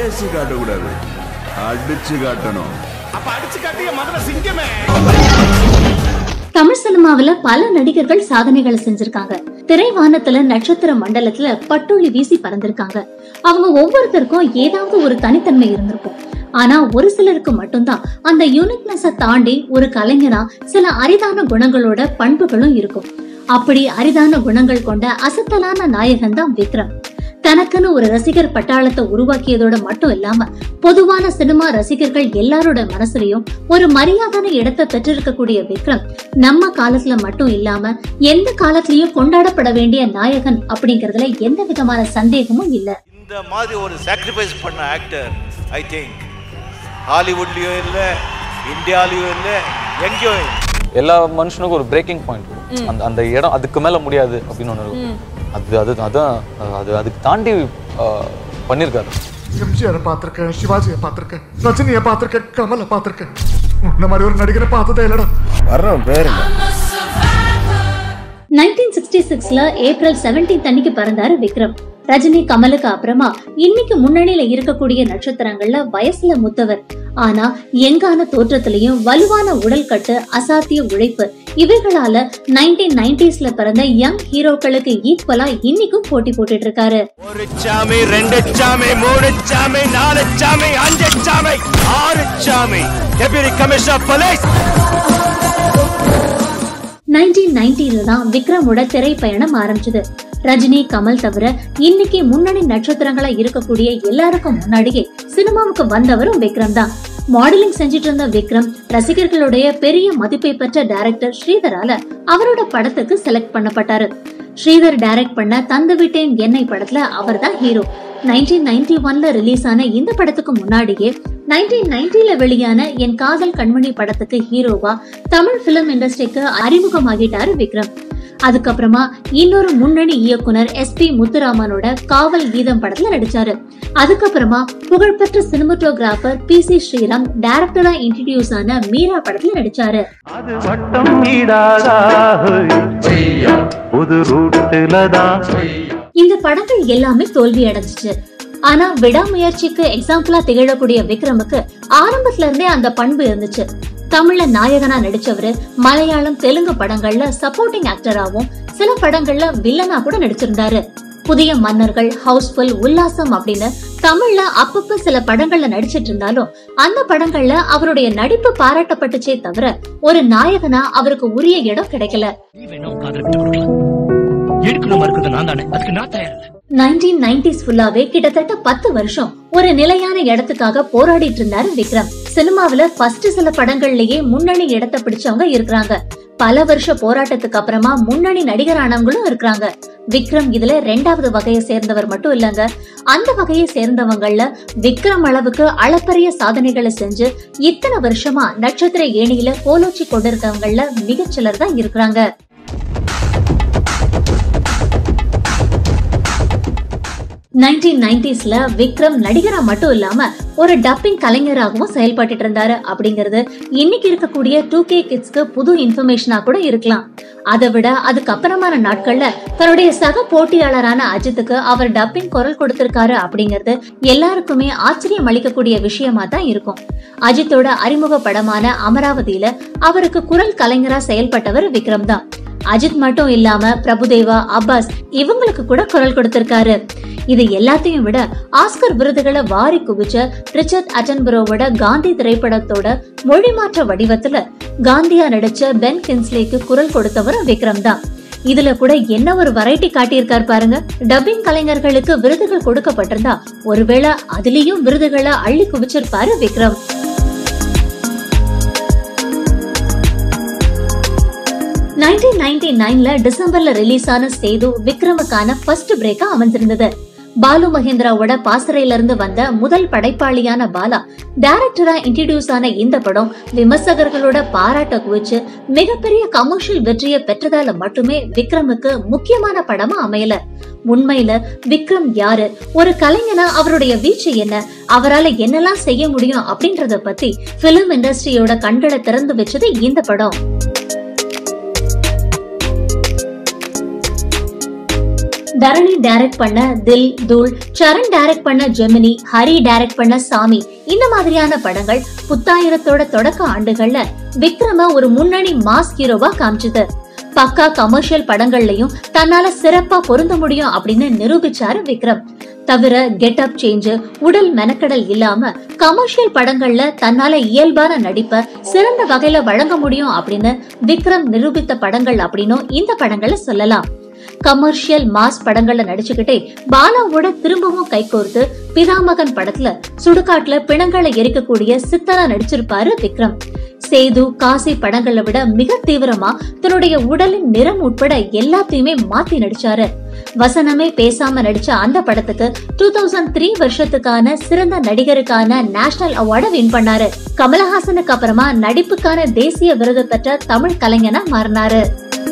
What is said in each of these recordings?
பேசி காட்டக்கூடாது அடிச்சு காட்டணும் அப்ப அடிச்சு காட்டிய மதுரை சிங்கமே தமிழ் சினிமாவுல பல நடிகர்கள் சாதனைகளை செஞ்சிருக்காங்க திரைவானத்துல நட்சத்திர மண்டலத்துல பட்டொளி வீசி பறந்திருக்காங்க அவங்க ஒவ்வொருத்தருக்கும் ஏதாவது ஒரு தனித்தன்மை இருந்திருக்கும் ஆனா ஒரு சிலருக்கு மட்டும்தான் அந்த யூனிக்னஸ தாண்டி ஒரு கலைஞனா சில அரிதான குணங்களோட பண்புகளும் இருக்கும் அப்படி அரிதான குணங்கள் கொண்ட அசத்தலான நாயகன் தான் விக்ரம் தனக்குன்னு ஒரு ரசிகர் பட்டாளத்தை உருவாக்கியதோட மட்டும் இல்லாம பொதுவான சினிமா ரசிகர்கள் எல்லாரோட மனசுலயும் ஒரு மரியாதான இடத்தை பெற்றிருக்கக்கூடிய விக்ரம் நம்ம காலத்துல மட்டும் இல்லாம எந்த காலத்திலயும் கொண்டாடப்பட வேண்டிய நாயகன் அப்படிங்கறதுல எந்த விதமான சந்தேகமும் இல்ல இந்த மாதிரி ஒரு சாக்ரிஃபைஸ் பண்ண ஆக்டர் ஐ திங்க் ஹாலிவுட்லயும் இல்லை இந்தியாலயும் இல்லை எங்கேயும் இல்லை எல்லா மனுஷனுக்கும் ஒரு பிரேக்கிங் பாயிண்ட் இருக்கும் அந்த அந்த இடம் அதுக்கு மேல முடியாது அப்படின்னு ஒன்று இருக்கும் அது அது அதான் அது அதுக்கு தாண்டி ஆஹ், பண்ணியிருக்காரு எம்ஜிஆரை பார்த்திருக்கேன் சிவாஜியை பார்த்திருக்கேன் ரஜினியை பார்த்திருக்கேன் கமலை பார்த்திருக்கேன் உன்ன மாதிரி ஒரு நடிகரை பார்த்ததே இல்லடா வர்றோம் பேருங்க நைன்டீன் சிக்ஸ்டி சிக்ஸ்ல ஏப்ரல் 17 அன்னைக்கு பிறந்தாரு விக்ரம் ரஜினி கமலுக்கு அப்புறமா இன்னைக்கு முன்னணியில இருக்கக்கூடிய நட்சத்திரங்கள்ல வயசுல முத்தவர் ஆனா எங்கான தோற்றத்திலையும் வலுவான உடல் கட்டு அசாத்திய உழைப்பு இவைகளால நைன்டீன் நைன்டிஸ்ல பிறந்த யங் ஹீரோக்களுக்கு ஈக்குவலா இன்னைக்கும் போட்டி போட்டுட்டு இருக்காரு ஒரு சாமி ரெண்டு சாமி மூணு சாமி நாலு சாமி அஞ்சு சாமி ஆறு சாமி டெபியூட்டி கமிஷனர் போலீஸ் நைன்டீன் நைன்டில தான் விக்ரமோட திரைப்பயணம் ஆரம்பிச்சது ரஜினி கமல் தவிர இன்னைக்கு முன்னணி நட்சத்திரங்களா இருக்கக்கூடிய எல்லாருக்கும் முன்னாடியே சினிமாவுக்கு வந்தவரும் விக்ரம் தான் மாடலிங் செஞ்சிட்டு இருந்த விக்ரம் ரசிகர்களுடைய பெரிய மதிப்பை பெற்ற டைரக்டர் ஸ்ரீதரால அவரோட படத்துக்கு செலக்ட் பண்ணப்பட்டாரு ஸ்ரீதர் டைரக்ட் பண்ண தந்து விட்டேன் என்னை படத்துல அவர்தான் ஹீரோ நைன்டீன் நைன்டி ஒன்ல ரிலீஸ் ஆன இந்த படத்துக்கு முன்னாடியே நைன்டீன் நைன்டில வெளியான என் காதல் கண்மணி படத்துக்கு ஹீரோவா தமிழ் பிலிம் இண்டஸ்ட்ரிக்கு அறிமுகமாகிட்டாரு விக்ரம் அதுக்கப்புறமா இன்னொரு முன்னணி இயக்குனர் எஸ் பி முத்துராமனோட காவல் கீதம் படத்துல நடிச்சாரு அதுக்கப்புறமா புகழ்பெற்ற சினிமட்டோகிராஃபர் பி சி ஸ்ரீராம் டைரக்டரா இன்ட்ரடியூஸ் ஆன மீரா படத்துல நடிச்சாரு அது வட்டம் ஈடாதா புது ரூட்டுல தான் இந்த படங்கள் எல்லாமே தோல்வி அடைஞ்சிச்சு ஆனா விடாமுயற்சிக்கு எக்ஸாம்பிளா திகழக்கூடிய விக்ரமுக்கு ஆரம்பத்துல இருந்தே அந்த பண்பு இருந்துச்சு தமிழ்ல நாயகனா நடிச்சவரு மலையாளம் தெலுங்கு படங்கள்ல சப்போர்ட்டிங் ஆக்டராவும் சில படங்கள்ல வில்லனா கூட நடிச்சிருந்தாரு புதிய மன்னர்கள் ஹவுஸ்ஃபுல் உல்லாசம் அப்படின்னு தமிழ்ல அப்பப்ப சில படங்கள்ல நடிச்சிட்டு இருந்தாலும் அந்த படங்கள்ல அவருடைய நடிப்பு பாராட்டப்பட்டுச்சே தவிர ஒரு நாயகனா அவருக்கு உரிய இடம் கிடைக்கல எடுக்கணுமா இருக்குது நான் தானே அதுக்கு நான் தயார் இல்ல நைன்டீன் நைன்டிஸ் ஃபுல்லாவே கிட்டத்தட்ட பத்து வருஷம் ஒரு நிலையான இடத்துக்காக போராடிட்டு இருந்தாரு விக்ரம் சினிமாவுல ஃபர்ஸ்ட் சில படங்கள்லயே முன்னணி இடத்தை பிடிச்சவங்க இருக்கிறாங்க பல வருஷ போராட்டத்துக்கு அப்புறமா முன்னணி நடிகரானவங்களும் இருக்கிறாங்க விக்ரம் இதுல ரெண்டாவது வகையை சேர்ந்தவர் மட்டும் இல்லங்க அந்த வகையை சேர்ந்தவங்கள்ல விக்ரம் அளவுக்கு அளப்பரிய சாதனைகளை செஞ்சு இத்தனை வருஷமா நட்சத்திர ஏணியில கோலோச்சி கொண்டிருக்கவங்கள்ல மிகச்சிலர் தான் இருக்கிறாங்க நைன்டீன் நைன்டிஸ்ல விக்ரம் நடிகரா மட்டும் இல்லாம ஒரு டப்பிங் கலைஞராகவும் செயல்பட்டுட்டு இருந்தாரு அப்படிங்கறது இன்னைக்கு இருக்கக்கூடிய டூ கே கிட்ஸ்க்கு புது இன்ஃபர்மேஷனா கூட இருக்கலாம் அதை விட அதுக்கப்புறமான நாட்கள்ல தன்னுடைய சக போட்டியாளரான அஜித்துக்கு அவர் டப்பிங் குரல் கொடுத்திருக்காரு அப்படிங்கறது எல்லாருக்குமே ஆச்சரியம் அளிக்கக்கூடிய விஷயமா தான் இருக்கும் அஜித்தோட அறிமுக படமான அமராவதியில அவருக்கு குரல் கலைஞரா செயல்பட்டவர் விக்ரம் தான் அஜித் மட்டும் இல்லாம பிரபுதேவா அப்பாஸ் இவங்களுக்கு கூட குரல் கொடுத்திருக்காரு இது எல்லாத்தையும் விட ஆஸ்கர் விருதுகளை வாரி குவிச்ச ரிச்சர்ட் அட்டன்பரோவோட காந்தி திரைப்படத்தோட மொழி மாற்ற வடிவத்துல காந்தியா நடிச்ச பென் கின்ஸ்லேக்கு குரல் கொடுத்தவரும் விக்ரம் தான் இதுல கூட என்ன ஒரு வெரைட்டி காட்டியிருக்கார் பாருங்க டப்பிங் கலைஞர்களுக்கு விருதுகள் கொடுக்கப்பட்டிருந்தா ஒருவேளை அதுலயும் விருதுகளை அள்ளி குவிச்சிருப்பாரு விக்ரம் நைன்டீன் நைன்டி நைன்ல டிசம்பர்ல ரிலீஸ் ஆன சேது விக்ரமுக்கான ஃபர்ஸ்ட் பிரேக்கா அமைஞ்சிருந்தது பாலு மகேந்திராவோட பாசறையில இருந்து வந்த முதல் படைப்பாளியான பாலா டைரக்டரா இன்ட்ரடியூஸ் ஆன இந்த படம் விமர்சகர்களோட பாராட்ட குவிச்சு மிகப்பெரிய கமர்ஷியல் வெற்றியை பெற்றதால மட்டுமே விக்ரமுக்கு முக்கியமான படமா அமையல உண்மையில விக்ரம் யாரு ஒரு கலைஞனா அவருடைய வீச்சு என்ன அவரால என்னெல்லாம் செய்ய முடியும் அப்படின்றத பத்தி பிலிம் இண்டஸ்ட்ரியோட கண்களை திறந்து வச்சது இந்த படம் தரணி டைரக்ட் பண்ண தில் தூள் சரண் டைரக்ட் பண்ண ஜெமினி ஹரி டைரக்ட் பண்ண சாமி இந்த மாதிரியான படங்கள் புத்தாயிரத்தோட தொடக்க ஆண்டுகள்ல விக்ரம ஒரு முன்னணி மாஸ் ஹீரோவா காமிச்சது பக்கா கமர்ஷியல் படங்கள்லயும் தன்னால சிறப்பா பொருந்த முடியும் அப்படின்னு நிரூபிச்சாரு விக்ரம் தவிர கெட் அப் சேஞ்ச் உடல் மெனக்கடல் இல்லாம கமர்ஷியல் படங்கள்ல தன்னால இயல்பான நடிப்பை சிறந்த வகையில வழங்க முடியும் அப்படின்னு விக்ரம் நிரூபித்த படங்கள் அப்படின்னும் இந்த படங்களை சொல்லலாம் கமர்ஷியல் மாஸ் படங்கள்ல நடிச்சுக்கிட்டே பாலாவோட திரும்பவும் கைகோர்த்து பிதாமகன் படத்துல சுடுகாட்டுல பிணங்களை எரிக்கக்கூடிய சித்தரா நடிச்சிருப்பாரு விக்ரம் சேது காசி படங்களை விட மிக தீவிரமா தன்னுடைய உடலின் நிறம் உட்பட எல்லாத்தையுமே மாத்தி நடிச்சாரு வசனமே பேசாம நடிச்ச அந்த படத்துக்கு டூ தௌசண்ட் த்ரீ வருஷத்துக்கான சிறந்த நடிகருக்கான நேஷனல் அவார்டை வின் பண்ணாரு கமலஹாசனுக்கு அப்புறமா நடிப்புக்கான தேசிய விருது பெற்ற தமிழ் கலைஞனா மாறினாரு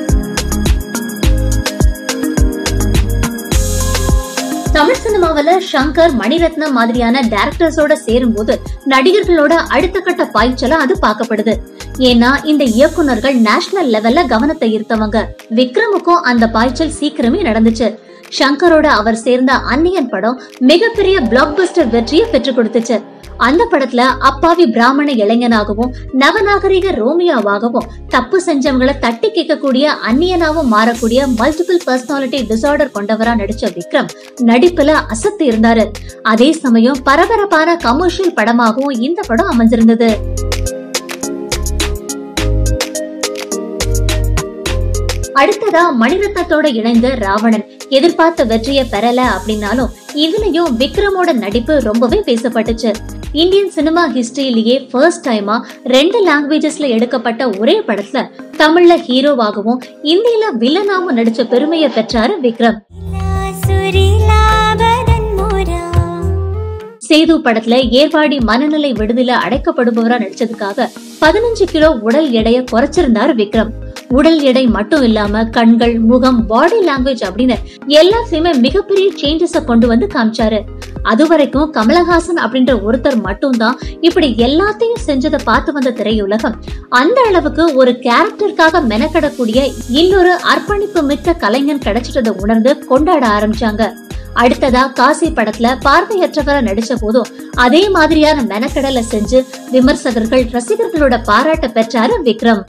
தமிழ் சினிமாவில சங்கர் மணிரத்னம் மாதிரியான டேரக்டர்ஸோட சேரும்போது நடிகர்களோட அடுத்த கட்ட பாய்ச்சலா அது பார்க்கப்படுது ஏன்னா இந்த இயக்குனர்கள் நேஷனல் லெவல்ல கவனத்தை ஈர்த்தவங்க விக்ரமுக்கும் அந்த பாய்ச்சல் சீக்கிரமே நடந்துச்சு சங்கரோட அவர் சேர்ந்த அன்னியன் படம் மிகப்பெரிய பிளாக் பஸ்டர் வெற்றியை பெற்றுக் கொடுத்துச்சு அந்த படத்துல அப்பாவி பிராமண இளைஞனாகவும் நவநாகரிக ரோமியோவாகவும் தப்பு செஞ்சவங்களை தட்டி கேட்கக்கூடிய அந்நியனாவும் மாறக்கூடிய மல்டிபிள் பர்சனாலிட்டி டிசார்டர் கொண்டவரா நடிச்ச விக்ரம் நடிப்புல அசத்து இருந்தாரு அதே சமயம் பரபரப்பான கமர்ஷியல் படமாகவும் இந்த படம் அமைஞ்சிருந்தது அடுத்ததா மணிரத்னத்தோட இணைந்த ராவணன் எதிர்பார்த்த வெற்றியை பெறல அப்படின்னாலும் இதுலயும் விக்ரமோட நடிப்பு ரொம்பவே பேசப்பட்டுச்சு இந்தியன் சினிமா ஹிஸ்டரியிலேயே ஃபர்ஸ்ட் டைமா ரெண்டு லாங்குவேஜஸ்ல எடுக்கப்பட்ட ஒரே படத்துல தமிழ்ல ஹீரோவாகவும் இந்தியில வில்லனாவும் நடிச்ச பெருமையை பெற்றாரு விக்ரம் சேது படத்துல ஏர்வாடி மனநிலை விடுதல அடைக்கப்படுபவரா நடிச்சதுக்காக பதினஞ்சு கிலோ உடல் எடைய குறைச்சிருந்தாரு விக்ரம் உடல் எடை மட்டும் இல்லாம கண்கள் முகம் பாடி லாங்குவேஜ் அப்படின்னு எல்லாத்தையுமே மிகப்பெரிய சேஞ்சஸ கொண்டு வந்து காமிச்சாரு அது வரைக்கும் கமலஹாசன் அப்படின்ற ஒருத்தர் மட்டும்தான் இப்படி எல்லாத்தையும் செஞ்சதை பார்த்து வந்த திரையுலகம் அந்த அளவுக்கு ஒரு கேரக்டருக்காக மெனக்கடக்கூடிய இன்னொரு அர்ப்பணிப்பு மிக்க கலைஞன் கிடைச்சிட்டதை உணர்ந்து கொண்டாட ஆரம்பிச்சாங்க அடுத்ததா காசி படத்துல பார்வையற்றவரா நடிச்ச போதும் அதே மாதிரியான மெனக்கடலை செஞ்சு விமர்சகர்கள் ரசிகர்களோட பாராட்ட பெற்றாரு விக்ரம்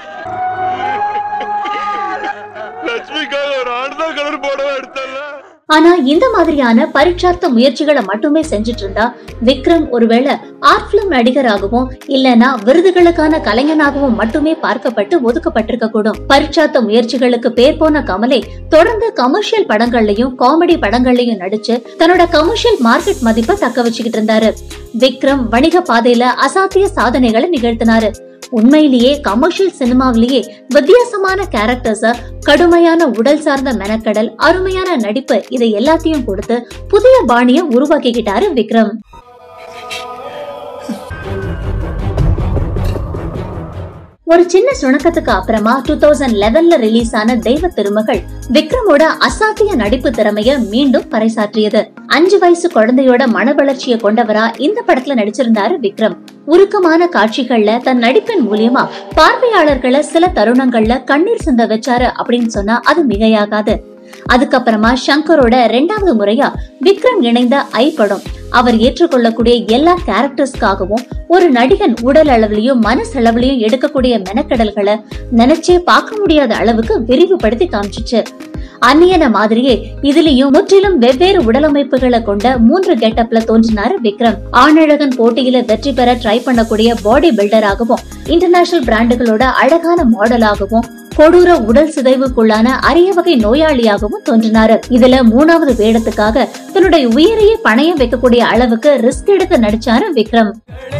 லட்சுமிக்காக ஒரு ஆடுதான் கலர் போடவே எடுத்தல ஆனா இந்த மாதிரியான பரீட்சார்த்த முயற்சிகளை மட்டுமே செஞ்சுட்டு இருந்தா விக்ரம் ஒருவேளை ஆர்ட் பிலிம் நடிகராகவும் இல்லனா விருதுகளுக்கான கலைஞனாகவும் மட்டுமே பார்க்கப்பட்டு ஒதுக்கப்பட்டிருக்க கூடும் பரீட்சார்த்த முயற்சிகளுக்கு பேர் போன கமலை தொடர்ந்து கமர்ஷியல் படங்கள்லயும் காமெடி படங்கள்லயும் நடிச்சு தன்னோட கமர்ஷியல் மார்க்கெட் மதிப்பை தக்க வச்சுக்கிட்டு இருந்தாரு விக்ரம் வணிக பாதையில அசாத்திய சாதனைகளை நிகழ்த்தினாரு உண்மையிலேயே கமர்ஷியல் சினிமாவிலேயே வித்தியாசமான கேரக்டர்ஸ கடுமையான உடல் சார்ந்த மெனக்கடல் அருமையான நடிப்பு இதை எல்லாத்தையும் கொடுத்து புதிய பாணிய உருவாக்கிக்கிட்டாரு விக்ரம் ஒரு சின்ன சுணக்கத்துக்கு அப்புறமா டூ தௌசண்ட் லெவன்ல ரிலீஸ் ஆன தெய்வ திருமகள் விக்ரமோட அசாத்திய நடிப்பு திறமைய மீண்டும் பறைசாற்றியது அஞ்சு வயசு குழந்தையோட மன வளர்ச்சியை கொண்டவரா இந்த படத்துல நடிச்சிருந்தாரு விக்ரம் உருக்கமான காட்சிகள்ல தன் நடிப்பின் மூலியமா பார்வையாளர்களை சில தருணங்கள்ல கண்ணீர் சிந்த வச்சாரு அப்படின்னு சொன்னா அது மிகையாகாது அதுக்கப்புறமா சங்கரோட ரெண்டாவது முறையா விக்ரம் இணைந்த ஐ படம் அவர் ஏற்றுக்கொள்ளக்கூடிய எல்லா கேரக்டர்ஸ்க்காகவும் ஒரு நடிகன் உடல் அளவுலயும் மனசளவுலயும் எடுக்கக்கூடிய மெனக்கடல்களை நினைச்சே பார்க்க முடியாத அளவுக்கு விரிவுபடுத்தி காமிச்சிச்சு அந்நியன மாதிரியே இதுலயும் முற்றிலும் வெவ்வேறு உடலமைப்புகளை கொண்ட மூன்று கெட்டப்ல தோன்றினாரு விக்ரம் ஆணழகன் போட்டியில வெற்றி பெற ட்ரை பண்ணக்கூடிய பாடி பில்டராகவும் இன்டர்நேஷனல் பிராண்டுகளோட அழகான மாடலாகவும் கொடூர உடல் சிதைவுக்குள்ளான அரிய வகை நோயாளியாகவும் தோன்றினாரு இதுல மூணாவது வேடத்துக்காக தன்னுடைய உயிரையே பணையம் வைக்கக்கூடிய அளவுக்கு ரிஸ்க் எடுத்து நடிச்சாரு விக்ரம்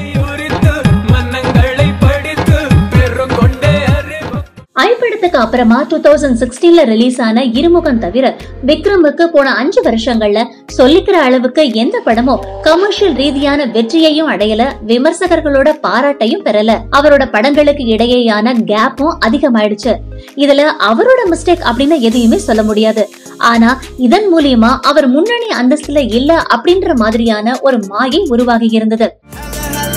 ஐ படத்துக்கு அப்புறமா டூ தௌசண்ட் சிக்ஸ்டீன்ல ரிலீஸ் ஆன இருமுகம் தவிர விக்ரமுக்கு போன அஞ்சு வருஷங்கள்ல சொல்லிக்கிற அளவுக்கு எந்த படமும் கமர்ஷியல் ரீதியான வெற்றியையும் அடையல விமர்சகர்களோட பாராட்டையும் பெறல அவரோட படங்களுக்கு இடையேயான கேப்பும் அதிகமாயிடுச்சு இதுல அவரோட மிஸ்டேக் அப்படின்னு எதையுமே சொல்ல முடியாது ஆனா இதன் மூலியமா அவர் முன்னணி அந்தஸ்துல இல்ல அப்படின்ற மாதிரியான ஒரு மாயை உருவாகி இருந்தது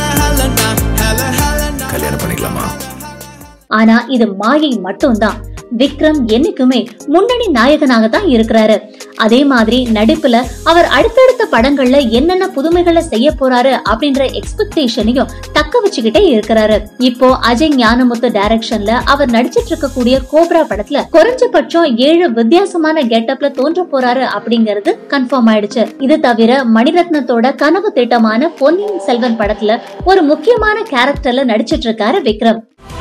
கல்யாணம் பண்ணிக்கலாமா ஆனா இது மாயை மட்டும்தான் விக்ரம் என்னைக்குமே முன்னணி நாயகனாக தான் இருக்கிறாரு அதே மாதிரி நடிப்புல அவர் அடுத்தடுத்த படங்கள்ல என்னென்ன புதுமைகளை செய்ய போறாரு அப்படின்ற எக்ஸ்பெக்டேஷனையும் தக்க வச்சுக்கிட்டே இருக்கிறாரு இப்போ அஜய் ஞானமுத்து டைரக்ஷன்ல அவர் நடிச்சிட்டு இருக்கக்கூடிய கோப்ரா படத்துல குறைஞ்சபட்சம் ஏழு வித்தியாசமான கெட்டப்ல தோன்ற போறாரு அப்படிங்கிறது கன்ஃபார்ம் ஆயிடுச்சு இது தவிர மணிரத்னத்தோட கனவு திட்டமான பொன்னியின் செல்வன் படத்துல ஒரு முக்கியமான கேரக்டர்ல நடிச்சிட்டு இருக்காரு விக்ரம்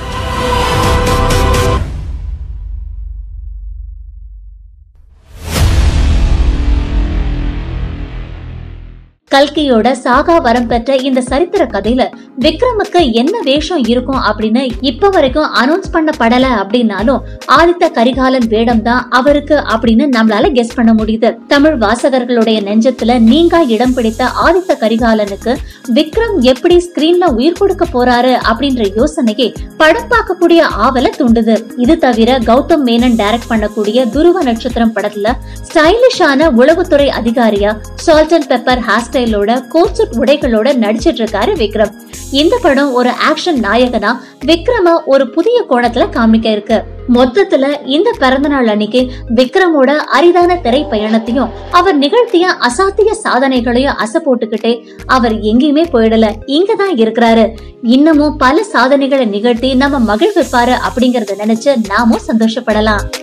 கல்கியோட சாகா வரம் பெற்ற இந்த சரித்திர கதையில விக்ரமுக்கு என்ன வேஷம் இருக்கும் அப்படின்னு இப்ப வரைக்கும் அனௌன்ஸ் பண்ணப்படல அப்படின்னாலும் ஆதித்த கரிகாலன் வேடம் தான் அவருக்கு அப்படின்னு நம்மளால கெஸ் பண்ண முடியுது தமிழ் வாசகர்களுடைய நெஞ்சத்துல நீங்கா இடம் பிடித்த ஆதித்த கரிகாலனுக்கு விக்ரம் எப்படி ஸ்கிரீன்ல உயிர் கொடுக்க போறாரு அப்படின்ற யோசனையே படம் பார்க்கக்கூடிய ஆவல தூண்டுது இது தவிர கௌதம் மேனன் டைரக்ட் பண்ணக்கூடிய துருவ நட்சத்திரம் படத்துல ஸ்டைலிஷான உளவுத்துறை அதிகாரியா சால்ட் அண்ட் பெப்பர் ஹேர் ஸ்டைலோட கோட்சூட் உடைகளோட நடிச்சிட்டு இருக்காரு விக்ரம் இந்த படம் ஒரு ஆக்ஷன் நாயகனா விக்ரம ஒரு புதிய கோணத்துல காமிக்க இருக்கு மொத்தத்துல இந்த பிறந்தநாள் அன்னைக்கு விக்ரமோட அரிதான திரை பயணத்தையும் அவர் நிகழ்த்திய அசாத்திய சாதனைகளையும் அசை போட்டுக்கிட்டே அவர் எங்கேயுமே போயிடல இங்கதான் இருக்கிறாரு இன்னமும் பல சாதனைகளை நிகழ்த்தி நம்ம மகிழ்விப்பாரு அப்படிங்கறத நினைச்சு நாமும் சந்தோஷப்படலாம்